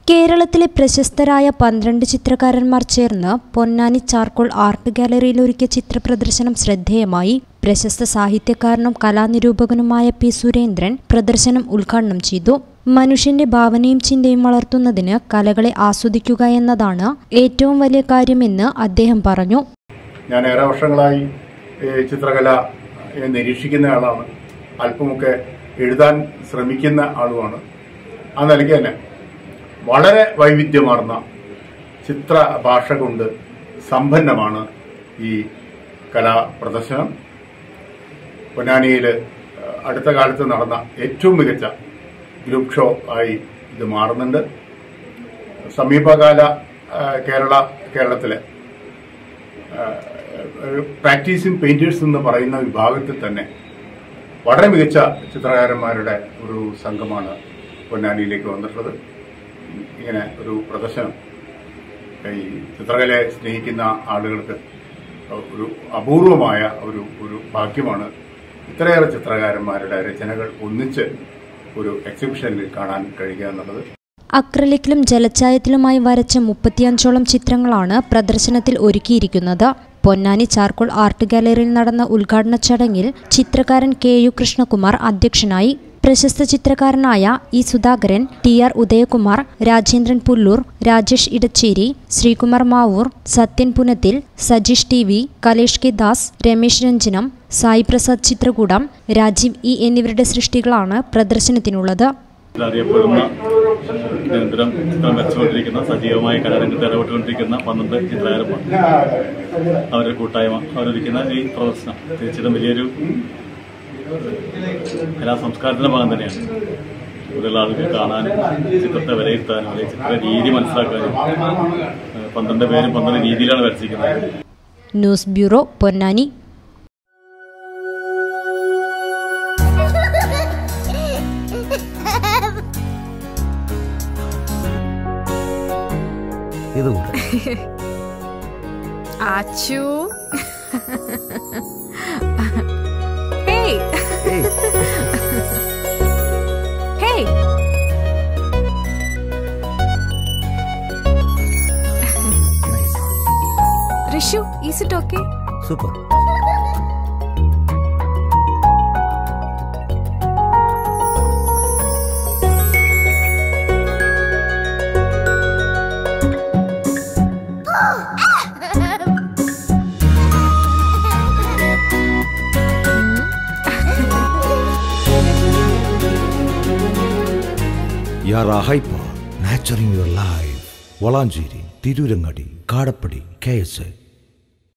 കേരളത്തിലെ പ്രശസ്തരായ പന്ത്രണ്ട് ചിത്രകാരന്മാർ ചേർന്ന് പൊന്നാനി ചാർക്കോൾ ആർട്ട് ഗാലറിയിൽ ഒരുക്കിയ ചിത്രപ്രദർശനം ശ്രദ്ധേയമായി പ്രശസ്ത സാഹിത്യകാരനും കലാനിരൂപകനുമായ പി സുരേന്ദ്രൻ പ്രദർശനം ഉദ്ഘാടനം ചെയ്തു മനുഷ്യന്റെ ഭാവനയും ചിന്തയും വളർത്തുന്നതിന് കലകളെ ആസ്വദിക്കുക എന്നതാണ് ഏറ്റവും വലിയ കാര്യമെന്ന് അദ്ദേഹം പറഞ്ഞു ഞാൻ ഏറെ വർഷങ്ങളായി ഈ ചിത്രകല ഏ, നിരീക്ഷിക്കുന്ന ആളാണ് അല്പമൊക്കെ എഴുതാൻ ശ്രമിക്കുന്ന ആളുമാണ് ആ നിലയ്ക്ക് തന്നെ വളരെ വൈവിധ്യമാർന്ന ചിത്ര ഭാഷ കൊണ്ട് സമ്പന്നമാണ് ഈ കലാ പ്രദർശനം പൊന്നാനിയിൽ അടുത്ത കാലത്ത് നടന്ന ഏറ്റവും മികച്ച ഗ്രൂപ്പ് ഷോ ആയി ഇത് മാറുന്നുണ്ട് സമീപകാല ആ, കേരള കേരളത്തിലെ പ്രാക്ടീസിങ് പെയിന്റേഴ്സ് എന്ന് പറയുന്ന വിഭാഗത്തിൽ തന്നെ വളരെ മികച്ച ചിത്രകാരന്മാരുടെ ഒരു സംഘമാണ് പൊന്നാനിയിലേക്ക് വന്നിട്ടുള്ളത് ഇങ്ങനെ ഒരു പ്രദർശനം ഈ ചിത്രകലയെ സ്നേഹിക്കുന്ന ആളുകൾക്ക് ഒരു അപൂർവമായ ഒരു ഒരു ഭാഗ്യമാണ് ഇത്രയേറെ ചിത്രകാരന്മാരുടെ രചനകൾ ഒന്നിച്ച് ഒരു എക്സിബിഷനിൽ കാണാൻ കഴിയുക എന്നുള്ളത് അക്രലിക്കിലും ജലച്ചായത്തിലുമായി വരച്ച മുപ്പത്തിയഞ്ചോളം ചിത്രങ്ങളാണ് പ്രദർശനത്തിൽ ഒരുക്കിയിരിക്കുന്നത് പൊന്നാനി ചാർക്കോൾ ആർട്ട് ഗാലറിയിൽ നടന്ന ഉദ്ഘാടന ചടങ്ങിൽ ചിത്രകാരൻ കെ യു കൃഷ്ണകുമാർ അധ്യക്ഷനായി പ്രശസ്ത ചിത്രകാരനായ E Sudhakaran T R Udayakumar Rajendran Pulloor Rajesh Edachery Sreekumar Mavoor Sathyan Punathil Sajeesh T V Kalesh K Das Ramesh Ranjanam Sai Prasad Chithrakoodam Rajeev E എന്നിവരുടെ സൃഷ്ടികളാണ് പ്രദർശനത്തിനുള്ളത് അറിയപ്പെടുന്ന നിരന്തരം ചിത്രം വരച്ചുകൊണ്ടിരിക്കുന്ന സജീവമായ കലാരംഗത്ത് ഇടപെട്ടുകൊണ്ടിരിക്കുന്ന പന്ത്രണ്ട് ചിത്രകാരന്മാർ അവരുടെ കൂട്ടായ്മ അവരൊരുക്കുന്ന ഈ പ്രദർശനം തീർച്ചയായിട്ടും വലിയൊരു കലാ സംസ്കാരത്തിന്റെ ഭാഗം തന്നെയാണ് ഇവിടെയുള്ള ആളുകൾക്ക് കാണാനും ചിത്രത്തെ വിലയിരുത്താനും അല്ലെങ്കിൽ ചിത്ര രീതി മനസ്സിലാക്കാനും ഏഹ് പന്ത്രണ്ട് പേരും പന്ത്രണ്ട് രീതിയിലാണ് വരച്ചിരിക്കുന്നത് ന്യൂസ് ബ്യൂറോ പൊന്നാനി ഇത് കൂടെ Achu hey hey hey Rishu is it okay super യാർ hyper nurturing your life Valanchery Tirurangadi Kadappadi K S